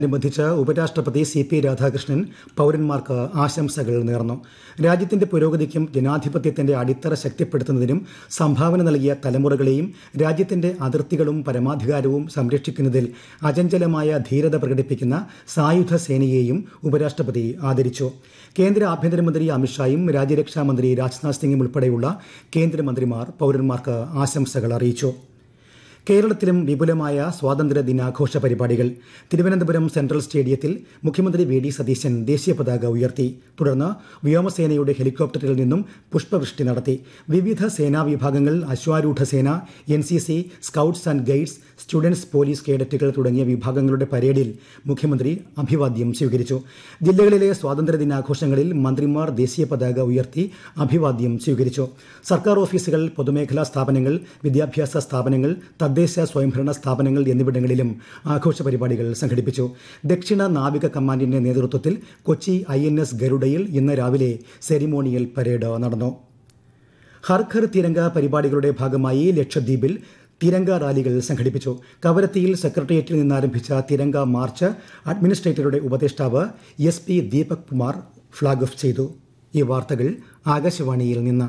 അനുബന്ധിച്ച് ഉപരാഷ്ട്രപതി C P Radhakrishnan പൌരന്മാർക്ക് ആശംസകൾ നേർന്നു രാജ്യത്തിന്റെ പുരോഗതിക്കും ജനാധിപത്യത്തിന്റെ അടിത്തറ ശക്തിപ്പെടുത്തുന്നതിനും സംഭാവന നൽകിയ തലമുറകളെയും രാജ്യത്തിന്റെ അതിർത്തികളും പരമാധികാരവും സംരക്ഷിക്കുന്നതിൽ അചഞ്ചലമായ ധീരത പ്രകടിപ്പിക്കുന്ന സായുധ സേനയെയും ഉപരാഷ്ട്രപതി ആദരിച്ചു കേന്ദ്ര ആഭ്യന്തരമന്ത്രി അമിത്ഷായും രാജ്യരക്ഷാമന്ത്രി രാജ്നാഥ് സിംഗും ഉൾപ്പെടെയുള്ള കേന്ദ്രമന്ത്രിമാർ പൌരന്മാർക്ക് ആശംസകൾ അറിയിച്ചു കേരളത്തിലും വിപുലമായ സ്വാതന്ത്ര്യ ദിനാഘോഷ പരിപാടികൾ തിരുവനന്തപുരം സെൻട്രൽ സ്റ്റേഡിയത്തിൽ മുഖ്യമന്ത്രി വി ഡി സതീശൻ ദേശീയ പതാക ഉയർത്തി തുടർന്ന് വ്യോമസേനയുടെ ഹെലികോപ്റ്ററിൽ നിന്നും പുഷ്പവൃഷ്ടി നടത്തി വിവിധ സേനാ വിഭാഗങ്ങൾ അശ്വാരൂഢ സേന N C C scouts and guides students police കേഡറ്റുകൾ തുടങ്ങിയ വിഭാഗങ്ങളുടെ പരേഡിൽ മുഖ്യമന്ത്രി അഭിവാദ്യം സ്വീകരിച്ചു ജില്ലകളിലെ സ്വാതന്ത്ര്യ ദിനാഘോഷങ്ങളിൽ മന്ത്രിമാർ ദേശീയ പതാക ഉയർത്തി അഭിവാദ്യം സ്വീകരിച്ചു സർക്കാർ ഓഫീസുകൾ പൊതുമേഖലാ സ്ഥാപനങ്ങൾ വിദ്യാഭ്യാസ സ്ഥാപനങ്ങൾ തദ്ദേശ സ്വയംഭരണ സ്ഥാപനങ്ങൾ എന്നിവിടങ്ങളിലും ആഘോഷ പരിപാടികൾ സംഘടിപ്പിച്ചു ദക്ഷിണ നാവിക കമാൻഡിന്റെ നേതൃത്വത്തിൽ കൊച്ചി ഐ എൻ എസ് ഗരുഡയിൽ ഇന്ന് രാവിലെ സെറിമോണിയൽ പരേഡ് നടന്നു ഹർഘർ തിരങ്ക പരിപാടികളുടെ ഭാഗമായി ലക്ഷദ്വീപിൽ തിരങ്ക റാലികൾ സംഘടിപ്പിച്ചു കവരത്തിയിൽ സെക്രട്ടേറിയറ്റിൽ നിന്ന് ആരംഭിച്ച തിരങ്ക മാർച്ച് അഡ്മിനിസ്ട്രേറ്ററുടെ ഉപദേഷ്ടാവ് S P Deepak Kumar flag off ചെയ്തു ഈ വാർത്തകൾ ആകാശവാണിയിൽ നിന്ന്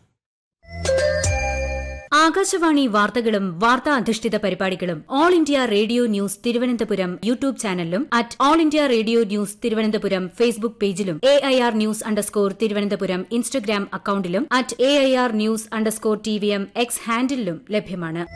ആകാശവാണി വാർത്തകളും വാർത്താ അധിഷ്ഠിത പരിപാടികളും all India radio news Thiruvananthapuram YouTube ചാനലിലും at all India radio news Thiruvananthapuram Facebook പേജിലും A I R news underscore Thiruvananthapuram Instagram അക്കൌണ്ടിലും at A I R news underscore T V M X ഹാൻഡിലും ലഭ്യമാണ്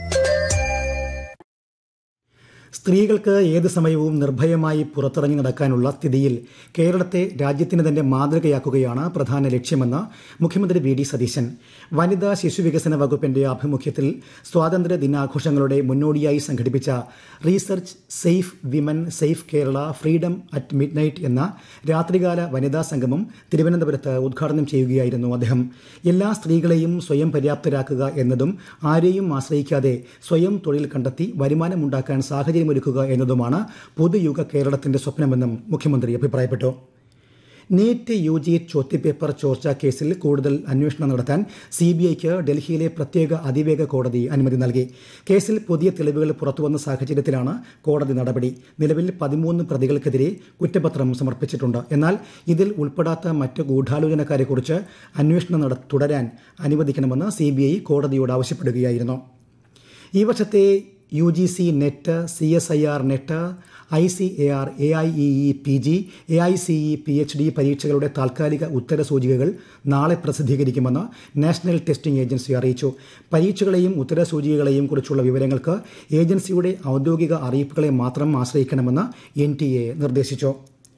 സ്ത്രീകൾക്ക് ഏത് സമയവും നിർഭയമായി പുറത്തിറങ്ങി നടക്കാനുള്ള സ്ഥിതിയിൽ കേരളത്തെ രാജ്യത്തിന് തന്നെ മാതൃകയാക്കുകയാണ് പ്രധാന ലക്ഷ്യമെന്ന് മുഖ്യമന്ത്രി വി ഡി സതീശൻ വനിതാ ശിശുവികസന വകുപ്പിന്റെ ആഭിമുഖ്യത്തിൽ സ്വാതന്ത്ര്യ ദിനാഘോഷങ്ങളുടെ മുന്നോടിയായി സംഘടിപ്പിച്ച research safe women safe Kerala freedom at midnight എന്ന രാത്രികാല വനിതാ സംഗമം തിരുവനന്തപുരത്ത് ഉദ്ഘാടനം ചെയ്യുകയായിരുന്നു അദ്ദേഹം എല്ലാ സ്ത്രീകളെയും സ്വയം പര്യാപ്തരാക്കുക എന്നതും ആരെയും ആശ്രയിക്കാതെ സ്വയം തൊഴിൽ കണ്ടെത്തി വരുമാനമുണ്ടാക്കാൻ സാഹചര്യമൊരുക്കുക എന്നതുമാണ് പുതുയുഗ കേരളത്തിന്റെ സ്വപ്നമെന്നും മുഖ്യമന്ത്രി അഭിപ്രായപ്പെട്ടു നീറ്റ് യു ജി ചോദ്യപേപ്പർ ചോർച്ചാ കേസിൽ കൂടുതൽ അന്വേഷണം നടത്താൻ സി ബി ഐക്ക് ഡൽഹിയിലെ പ്രത്യേക അതിവേഗ കോടതി അനുമതി നൽകി കേസിൽ പുതിയ തെളിവുകൾ പുറത്തുവന്ന സാഹചര്യത്തിലാണ് കോടതി നടപടി നിലവിൽ പതിമൂന്ന് പ്രതികൾക്കെതിരെ കുറ്റപത്രം സമർപ്പിച്ചിട്ടുണ്ട് എന്നാൽ ഇതിൽ ഉൾപ്പെടാത്ത മറ്റ് ഗൂഢാലോചനക്കാരെക്കുറിച്ച് അന്വേഷണം നട തുടരാൻ അനുവദിക്കണമെന്ന് സി ബി ഐ കോടതിയോട് ആവശ്യപ്പെടുകയായിരുന്നു ഈ വർഷത്തെ U G C NET C S I R NET I C A R A I E E P G A I C E P H D പരീക്ഷകളുടെ താൽക്കാലിക ഉത്തര സൂചികകൾ നാളെ പ്രസിദ്ധീകരിക്കുമെന്ന് നാഷണൽ ടെസ്റ്റിംഗ് ഏജൻസി അറിയിച്ചു പരീക്ഷകളെയും ഉത്തര സൂചികകളെയും കുറിച്ചുള്ള വിവരങ്ങൾക്ക് ഏജൻസിയുടെ ഔദ്യോഗിക അറിയിപ്പുകളെ മാത്രം ആശ്രയിക്കണമെന്ന് എൻ ടി എ നിർദ്ദേശിച്ചു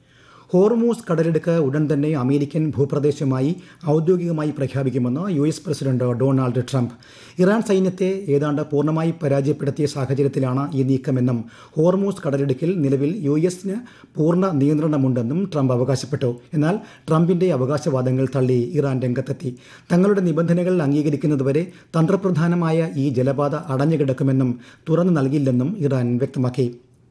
ഹോർമൂസ് കടലെടുക്ക് ഉടൻ തന്നെ അമേരിക്കൻ ഭൂപ്രദേശമായി ഔദ്യോഗികമായി പ്രഖ്യാപിക്കുമെന്ന് U S president Donald Trump Iran സൈന്യത്തെ ഏതാണ്ട് പൂർണ്ണമായി പരാജയപ്പെടുത്തിയ സാഹചര്യത്തിലാണ് ഈ നീക്കമെന്നും ഹോർമൂസ് കടലിടുക്കിൽ നിലവിൽ യു എസിന് പൂർണ്ണ നിയന്ത്രണമുണ്ടെന്നും ട്രംപ് അവകാശപ്പെട്ടു എന്നാൽ ട്രംപിന്റെ അവകാശവാദങ്ങൾ തള്ളി ഇറാൻ രംഗത്തെത്തി തങ്ങളുടെ നിബന്ധനകൾ അംഗീകരിക്കുന്നതുവരെ തന്ത്രപ്രധാനമായ ഈ ജലപാത അടഞ്ഞുകിടക്കുമെന്നും തുറന്നു നൽകില്ലെന്നും ഇറാൻ വ്യക്തമാക്കി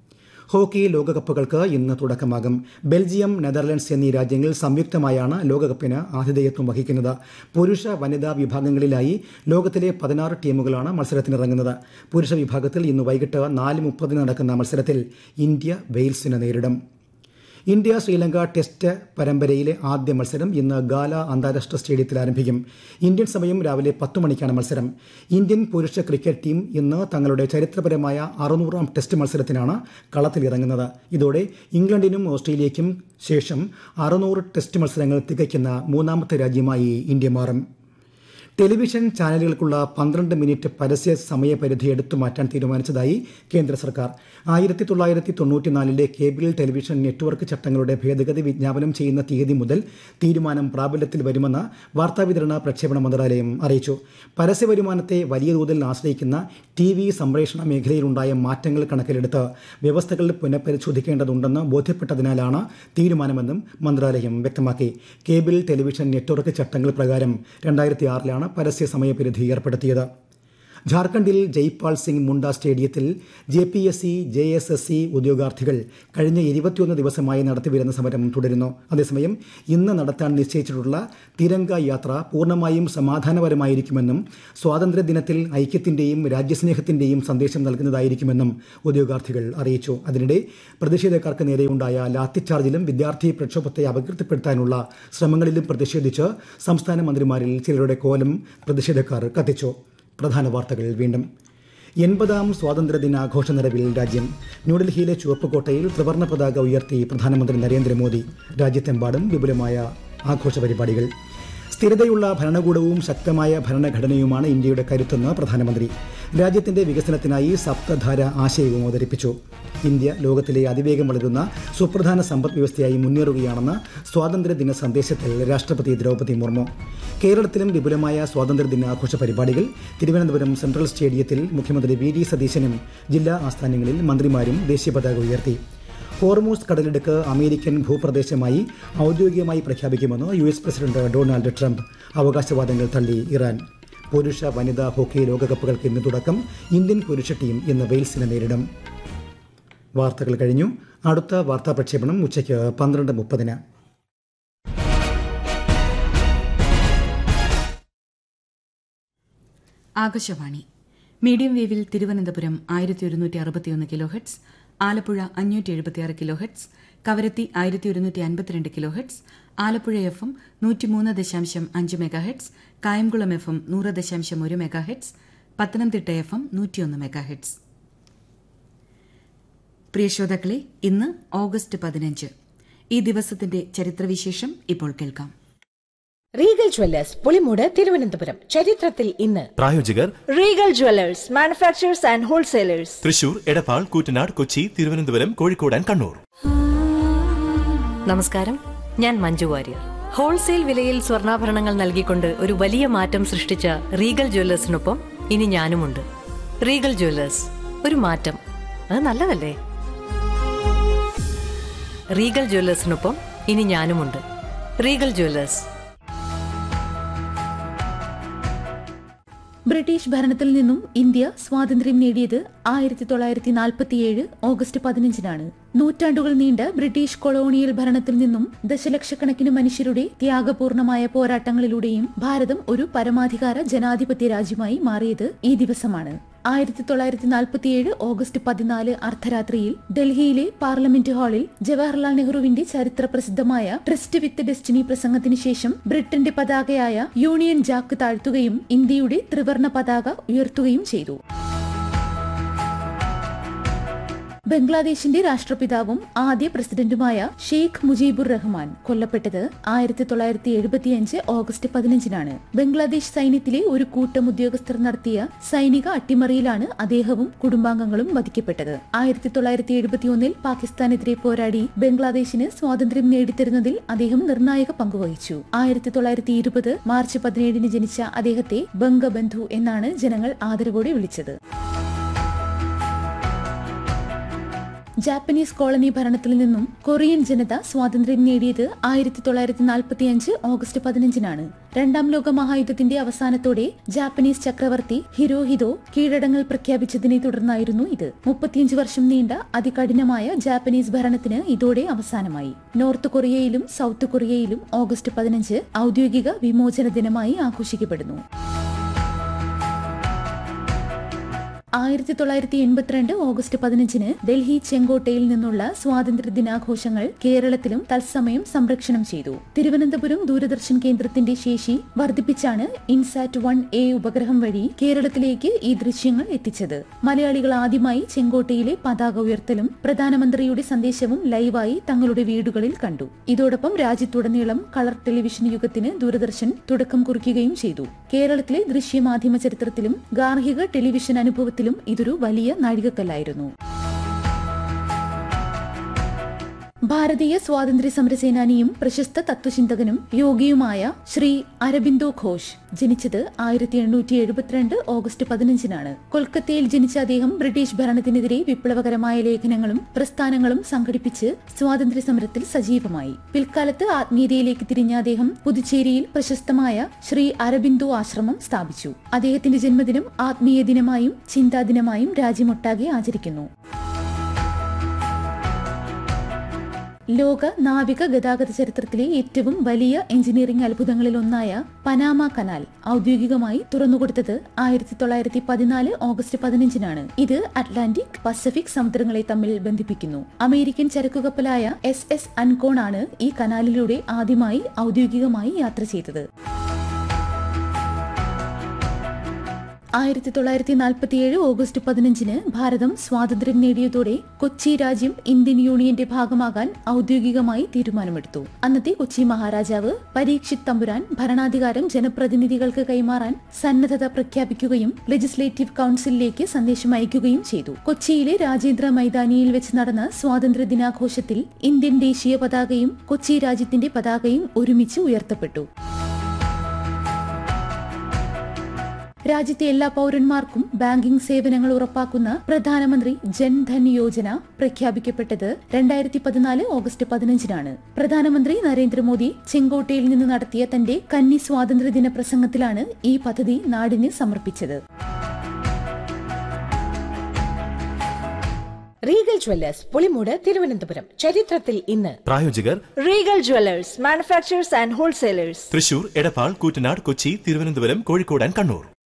ഹോക്കി ലോകകപ്പുകൾക്ക് ഇന്ന് തുടക്കമാകും ബെൽജിയം നെതർലൻഡ്സ് എന്നീ രാജ്യങ്ങൾ സംയുക്തമായാണ് ലോകകപ്പിന് ആതിഥേയത്വം വഹിക്കുന്നത് പുരുഷ വനിതാ വിഭാഗങ്ങളിലായി ലോകത്തിലെ പതിനാറ് ടീമുകളാണ് മത്സരത്തിനിറങ്ങുന്നത് പുരുഷ വിഭാഗത്തിൽ ഇന്ന് വൈകിട്ട് നാല് മുപ്പതിന് നടക്കുന്ന മത്സരത്തിൽ ഇന്ത്യ വെയിൽസിനെ നേരിടും ഇന്ത്യ ശ്രീലങ്ക ടെസ്റ്റ് പരമ്പരയിലെ ആദ്യ മത്സരം ഇന്ന് ഗാല അന്താരാഷ്ട്ര സ്റ്റേഡിയത്തിൽ ആരംഭിക്കും ഇന്ത്യൻ സമയം രാവിലെ പത്ത് മണിക്കാണ് മത്സരം ഇന്ത്യൻ പുരുഷ ക്രിക്കറ്റ് ടീം ഇന്ന് തങ്ങളുടെ ചരിത്രപരമായ അറുന്നൂറാം ടെസ്റ്റ് മത്സരത്തിനാണ് കളത്തിലിറങ്ങുന്നത് ഇതോടെ ഇംഗ്ലണ്ടിനും ഓസ്ട്രേലിയയ്ക്കും ശേഷം അറുന്നൂറ് ടെസ്റ്റ് മത്സരങ്ങൾ തികയ്ക്കുന്ന മൂന്നാമത്തെ രാജ്യമായി ഇന്ത്യ മാറും ടെലിവിഷൻ ചാനലുകൾക്കുള്ള പന്ത്രണ്ട് മിനിറ്റ് പരസ്യ സമയപരിധി എടുത്തു മാറ്റാൻ തീരുമാനിച്ചതായി കേന്ദ്ര സർക്കാർ ആയിരത്തി തൊള്ളായിരത്തി തൊണ്ണൂറ്റിനാലിലെ കേബിൾ ടെലിവിഷൻ നെറ്റ്വർക്ക് ചട്ടങ്ങളുടെ ഭേദഗതി വിജ്ഞാപനം ചെയ്യുന്ന തീയതി മുതൽ തീരുമാനം പ്രാബല്യത്തിൽ വരുമെന്ന് വാർത്താവിതരണ പ്രക്ഷേപണ മന്ത്രാലയം അറിയിച്ചു പരസ്യ വരുമാനത്തെ വലിയ തോതിൽ ആശ്രയിക്കുന്ന ടി വി സംപ്രേഷണ മേഖലയിലുണ്ടായ മാറ്റങ്ങൾ കണക്കിലെടുത്ത് വ്യവസ്ഥകൾ പുനഃപരിശോധിക്കേണ്ടതുണ്ടെന്ന് ബോധ്യപ്പെട്ടതിനാലാണ് തീരുമാനമെന്നും മന്ത്രാലയം വ്യക്തമാക്കി കേബിൾ ടെലിവിഷൻ നെറ്റ്വർക്ക് ചട്ടങ്ങൾ പ്രകാരം രണ്ടായിരത്തി ആറിലാണ് പരസ്യ സമയപരിധി ഏർപ്പെടുത്തിയത് ഝാർഖണ്ഡിൽ ജയ്പാൽ സിംഗ് മുണ്ട സ്റ്റേഡിയത്തിൽ J P S C J S S C ഉദ്യോഗാർത്ഥികൾ കഴിഞ്ഞ ഇരുപത്തിയൊന്ന് ദിവസമായി നടത്തിവരുന്ന സമരം തുടരുന്നു അതേസമയം ഇന്ന് നടത്താൻ നിശ്ചയിച്ചിട്ടുള്ള തിരങ്ക യാത്ര പൂർണ്ണമായും സമാധാനപരമായിരിക്കുമെന്നും സ്വാതന്ത്ര്യദിനത്തിൽ ഐക്യത്തിന്റെയും രാജ്യസ്നേഹത്തിന്റെയും സന്ദേശം നൽകുന്നതായിരിക്കുമെന്നും ഉദ്യോഗാർത്ഥികൾ അറിയിച്ചു അതിനിടെ പ്രതിഷേധക്കാർക്ക് നേരെയുണ്ടായ ലാത്തിച്ചാർജിലും വിദ്യാർത്ഥി പ്രക്ഷോഭത്തെ അപകീർത്തിപ്പെടുത്താനുള്ള ശ്രമങ്ങളിലും പ്രതിഷേധിച്ച് സംസ്ഥാന മന്ത്രിമാരിൽ ചിലരുടെ കോലം പ്രതിഷേധക്കാർ കത്തിച്ചു പ്രധാന വാർത്തകൾ വീണ്ടും എൺപതാം സ്വാതന്ത്ര്യദിനാഘോഷ നിറവിൽ രാജ്യം ന്യൂഡൽഹിയിലെ ചുവപ്പുകോട്ടയിൽ ത്രിവർണ്ണ പതാക ഉയർത്തി പ്രധാനമന്ത്രി നരേന്ദ്രമോദി രാജ്യത്തെമ്പാടും വിപുലമായ ആഘോഷ പരിപാടികൾ സ്ഥിരതയുള്ള ഭരണകൂടവും ശക്തമായ ഭരണഘടനയുമാണ് ഇന്ത്യയുടെ കരുത്തെന്ന് പ്രധാനമന്ത്രി രാജ്യത്തിന്റെ വികസനത്തിനായി സപ്തധാര ആശയവും അവതരിപ്പിച്ചു ഇന്ത്യ ലോകത്തിലെ അതിവേഗം വളരുന്ന സുപ്രധാന സമ്പദ് വ്യവസ്ഥയായി മുന്നേറുകയാണെന്ന് സ്വാതന്ത്ര്യദിന സന്ദേശത്തിൽ രാഷ്ട്രപതി ദ്രൗപദി മുർമു കേരളത്തിലും വിപുലമായ സ്വാതന്ത്ര്യദിനാഘോഷ പരിപാടികൾ തിരുവനന്തപുരം സെൻട്രൽ സ്റ്റേഡിയത്തിൽ മുഖ്യമന്ത്രി വി ഡി സതീശനും ജില്ലാ ആസ്ഥാനങ്ങളിൽ മന്ത്രിമാരും ദേശീയ പതാക ഉയർത്തി ഹോർമൂസ് കടലിടുക്ക് അമേരിക്കൻ ഭൂപ്രദേശമായി ഔദ്യോഗികമായി പ്രഖ്യാപിക്കുമെന്ന് U S president Donald Trump അവകാശവാദങ്ങൾ തള്ളി ഇറാൻ പുരുഷ വനിതാ ഹോക്കി ലോകകപ്പുകൾക്ക് ഇന്ന് തുടക്കം ഇന്ത്യൻ പുരുഷ ടീം ഇന്ന് വെയിൽസിനെ നേരിടും വാർത്തകൾ കഴിഞ്ഞു അടുത്ത വാർത്താ പ്രക്ഷേപണം ഉച്ചയ്ക്ക് പന്ത്രണ്ട് മുപ്പതിന് ആകാശവാണി മീഡിയം വേവിൽ തിരുവനന്തപുരം ആയിരത്തി ഒരുന്നൂറ്റി അറുപത്തിയൊന്ന് കിലോ ഹെഡ്സ് ആലപ്പുഴ അഞ്ഞൂറ്റി എഴുപത്തിയാറ് കിലോ ഹെഡ്സ് കവരത്തി ആയിരത്തി ഒരുന്നൂറ്റി അൻപത്തിരണ്ട് kilohertz Alappuzha F M നൂറ്റിമൂന്ന് ദശാംശം അഞ്ച് megahertz Kayamkulam F M നൂറ് ദശാംശം ഒരു megahertz Pathanamthitta F M നൂറ്റിയൊന്ന് മെഗാ ഹെഡ്സ് പ്രിയ ശ്രോതാക്കളെ ഇന്ന് ഓഗസ്റ്റ് പതിനഞ്ച് ഈ ദിവസത്തിന്റെ ചരിത്രവിശേഷം ഇപ്പോൾ കേൾക്കാം റീഗൽ ജ്വല്ലേഴ്സ് പുളിമൂട് തിരുവനന്തപുരം ചരിത്രത്തിൽ ഇന്ന് പ്രായോജകർ Regal jewellers manufacturers and wholesalers Thrissur Edappal Koottanad Kochi Thiruvananthapuram Kozhikode and Kannur നമസ്കാരം ഞാൻ മഞ്ജു വാര്യർ ഹോൾസെയിൽ വിലയിൽ സ്വർണ്ണാഭരണങ്ങൾ നൽകിക്കൊണ്ട് ഒരു വലിയ മാറ്റം സൃഷ്ടിച്ച റീഗൽ ജ്വല്ലേഴ്സിനൊപ്പം ഇനി ഞാനുമുണ്ട് റീഗൽ ജ്വല്ലേഴ്സ് ഒരു മാറ്റം അത് നല്ലതല്ലേ റീഗൽ ജ്വല്ലേഴ്സിനൊപ്പം ഇനി ഞാനുമുണ്ട് റീഗൽ ജ്വല്ലേഴ്സ് ബ്രിട്ടീഷ് ഭരണത്തിൽ നിന്നും ഇന്ത്യ സ്വാതന്ത്ര്യം നേടിയത് ആയിരത്തി തൊള്ളായിരത്തി നാൽപ്പത്തിയേഴ് ഓഗസ്റ്റ് പതിനഞ്ചിനാണ് നൂറ്റാണ്ടുകൾ നീണ്ട ബ്രിട്ടീഷ് കൊളോണിയൽ ഭരണത്തിൽ നിന്നും ദശലക്ഷക്കണക്കിന് മനുഷ്യരുടെ ത്യാഗപൂർണമായ പോരാട്ടങ്ങളിലൂടെയും ഭാരതം ഒരു പരമാധികാര ജനാധിപത്യ രാജ്യമായി മാറിയത് ഈ ദിവസമാണ് ആയിരത്തി തൊള്ളായിരത്തി നാൽപ്പത്തിയേഴ് ഓഗസ്റ്റ് പതിനാല് അർദ്ധരാത്രിയിൽ ഡൽഹിയിലെ പാർലമെന്റ് ഹാളിൽ ജവഹർലാൽ നെഹ്റുവിന്റെ ചരിത്ര പ്രസിദ്ധമായ ട്രസ്റ്റ് വിത്ത് ഡെസ്റ്റിനി പ്രസംഗത്തിന് ശേഷം ബ്രിട്ടന്റെ പതാകയായ യൂണിയൻ ജാക്ക് താഴ്ത്തുകയും ഇന്ത്യയുടെ ത്രിവർണ പതാക ഉയർത്തുകയും ചെയ്തു ബംഗ്ലാദേശിന്റെ രാഷ്ട്രപിതാവും ആദ്യ പ്രസിഡന്റുമായ ഷെയ്ഖ് മുജീബുർ റഹ്മാൻ കൊല്ലപ്പെട്ടത് ആയിരത്തി തൊള്ളായിരത്തി എഴുപത്തിയഞ്ച് ഓഗസ്റ്റ് പതിനഞ്ചിനാണ് ബംഗ്ലാദേശ് സൈന്യത്തിലെ ഒരു കൂട്ടം ഉദ്യോഗസ്ഥർ നടത്തിയ സൈനിക അട്ടിമറിയിലാണ് അദ്ദേഹവും കുടുംബാംഗങ്ങളും വധിക്കപ്പെട്ടത് ആയിരത്തി തൊള്ളായിരത്തി എഴുപത്തിയൊന്നിൽ പാകിസ്ഥാനെതിരെ പോരാടി ബംഗ്ലാദേശിന് സ്വാതന്ത്ര്യം നേടിത്തരുന്നതിൽ അദ്ദേഹം നിർണായക പങ്കുവഹിച്ചു ആയിരത്തി തൊള്ളായിരത്തി ഇരുപത് മാർച്ച് പതിനേഴിന് ജനിച്ച അദ്ദേഹത്തെ ബംഗബന്ധു എന്നാണ് ജനങ്ങൾ ആദരവോടെ വിളിച്ചത് ജാപ്പനീസ് കോളനി ഭരണത്തിൽ നിന്നും കൊറിയൻ ജനത സ്വാതന്ത്ര്യം നേടിയത് ആയിരത്തി തൊള്ളായിരത്തി നാൽപ്പത്തിയഞ്ച് ഓഗസ്റ്റ് പതിനഞ്ചിനാണ് രണ്ടാം ലോക മഹായുദ്ധത്തിന്റെ അവസാനത്തോടെ ജാപ്പനീസ് ചക്രവർത്തി ഹിരോഹിതോ കീഴടങ്ങൾ പ്രഖ്യാപിച്ചതിനെ തുടർന്നായിരുന്നു ഇത് മുപ്പത്തിയഞ്ച് വർഷം നീണ്ട അതികഠിനമായ ജാപ്പനീസ് ഭരണത്തിന് ഇതോടെ അവസാനമായി നോർത്ത് കൊറിയയിലും സൗത്ത് കൊറിയയിലും ഓഗസ്റ്റ് പതിനഞ്ച് ഔദ്യോഗിക വിമോചന ദിനമായി ആഘോഷിക്കപ്പെടുന്നു ആയിരത്തി തൊള്ളായിരത്തി എൺപത്തിരണ്ട് ഓഗസ്റ്റ് പതിനഞ്ചിന് ഡൽഹി ചെങ്കോട്ടയിൽ നിന്നുള്ള സ്വാതന്ത്ര്യ ദിനാഘോഷങ്ങൾ കേരളത്തിലും തത്സമയം സംരക്ഷണം ചെയ്തു തിരുവനന്തപുരം ദൂരദർശൻ കേന്ദ്രത്തിന്റെ ശേഷി വർദ്ധിപ്പിച്ചാണ് ഇൻസാറ്റ് വൺ എ ഉപഗ്രഹം വഴി കേരളത്തിലേക്ക് ഈ ദൃശ്യങ്ങൾ എത്തിച്ചത് മലയാളികൾ ആദ്യമായി ചെങ്കോട്ടയിലെ പതാക ഉയർത്തലും പ്രധാനമന്ത്രിയുടെ സന്ദേശവും ലൈവായി തങ്ങളുടെ വീടുകളിൽ കണ്ടു ഇതോടൊപ്പം രാജ്യത്തുടനീളം കളർ ടെലിവിഷൻ യുഗത്തിന് ദൂരദർശൻ തുടക്കം കുറിക്കുകയും ചെയ്തു കേരളത്തിലെ ദൃശ്യമാധ്യമ ചരിത്രത്തിലും ഗാർഹിക ടെലിവിഷൻ അനുഭവത്തിലും ഇതൊരു വലിയ നാഴികക്കല്ലായിരുന്നു ഭാരതീയ സ്വാതന്ത്ര്യ സമരസേനാനിയും പ്രശസ്ത തത്വചിന്തകനും യോഗിയുമായ ശ്രീ അരബിന്ദോ ഘോഷ് ജനിച്ചത് ആയിരത്തി എണ്ണൂറ്റി എഴുപത്തിരണ്ട് ഓഗസ്റ്റ് പതിനഞ്ചിനാണ് കൊൽക്കത്തയിൽ ജനിച്ച അദ്ദേഹം ബ്രിട്ടീഷ് ഭരണത്തിനെതിരെ വിപ്ലവകരമായ ലേഖനങ്ങളും പ്രസ്ഥാനങ്ങളും സംഘടിപ്പിച്ച് സ്വാതന്ത്ര്യ സമരത്തിൽ സജീവമായി പിൽക്കാലത്ത് ആത്മീയതയിലേക്ക് തിരിഞ്ഞ അദ്ദേഹം പുതുച്ചേരിയിൽ പ്രശസ്തമായ ശ്രീ അരബിന്ദു ആശ്രമം സ്ഥാപിച്ചു അദ്ദേഹത്തിന്റെ ജന്മദിനം ആത്മീയ ദിനമായും ചിന്താ ദിനമായും രാജ്യമൊട്ടാകെ ആചരിക്കുന്നു ലോക നാവിക ഗതാഗത ചരിത്രത്തിലെ ഏറ്റവും വലിയ എഞ്ചിനീയറിംഗ് അത്ഭുതങ്ങളിൽ ഒന്നായ പനാമ കനാൽ ഔദ്യോഗികമായി തുറന്നുകൊടുത്തത് ആയിരത്തി തൊള്ളായിരത്തി പതിനാല് ഓഗസ്റ്റ് പതിനഞ്ചിനാണ് ഇത് അറ്റ്ലാന്റിക് പസഫിക് സമുദ്രങ്ങളെ തമ്മിൽ ബന്ധിപ്പിക്കുന്നു അമേരിക്കൻ ചരക്കുകപ്പലായ എസ് എസ് അൻകോൺ ആണ് ഈ കനാലിലൂടെ ആദ്യമായി ഔദ്യോഗികമായി യാത്ര ചെയ്തത് ആയിരത്തി തൊള്ളായിരത്തി നാൽപ്പത്തിയേഴ് ഓഗസ്റ്റ് പതിനഞ്ചിന് ഭാരതം സ്വാതന്ത്ര്യം നേടിയതോടെ കൊച്ചി രാജ്യം ഇന്ത്യൻ യൂണിയന്റെ ഭാഗമാകാൻ ഔദ്യോഗികമായി തീരുമാനമെടുത്തു അന്നത്തെ കൊച്ചി മഹാരാജാവ് പരീക്ഷിത് തമ്പുരാൻ ഭരണാധികാരം ജനപ്രതിനിധികൾക്ക് കൈമാറാൻ സന്നദ്ധത പ്രഖ്യാപിക്കുകയും ലെജിസ്ലേറ്റീവ് കൌൺസിലിലേക്ക് സന്ദേശം അയക്കുകയും ചെയ്തു കൊച്ചിയിലെ രാജേന്ദ്ര മൈതാനിയിൽ വെച്ച് നടന്ന സ്വാതന്ത്ര്യ ദിനാഘോഷത്തിൽ ഇന്ത്യൻ ദേശീയ പതാകയും കൊച്ചി രാജ്യത്തിന്റെ പതാകയും ഒരുമിച്ച് ഉയർത്തപ്പെട്ടു രാജ്യത്തെ എല്ലാ പൌരന്മാർക്കും ബാങ്കിംഗ് സേവനങ്ങൾ ഉറപ്പാക്കുന്ന പ്രധാനമന്ത്രി ജൻധൻ യോജന പ്രഖ്യാപിക്കപ്പെട്ടത് രണ്ടായിരത്തി പതിനാല് ഓഗസ്റ്റ് പതിനഞ്ചിനാണ് പ്രധാനമന്ത്രി നരേന്ദ്രമോദി ചെങ്കോട്ടയിൽ നിന്ന് നടത്തിയ തന്റെ കന്നി സ്വാതന്ത്ര്യദിന പ്രസംഗത്തിലാണ് ഈ പദ്ധതി നാടിന് സമർപ്പിച്ചത് റീഗൽ ജ്വല്ലേഴ്സ് പുളിമൂട് തിരുവനന്തപുരം ചരിത്രത്തിൽ ഇന്ന് പ്രായോജകർ Regal jewellers manufacturers and wholesalers Thrissur Edappal Koottanad Kochi Thiruvananthapuram Kozhikode and Kannur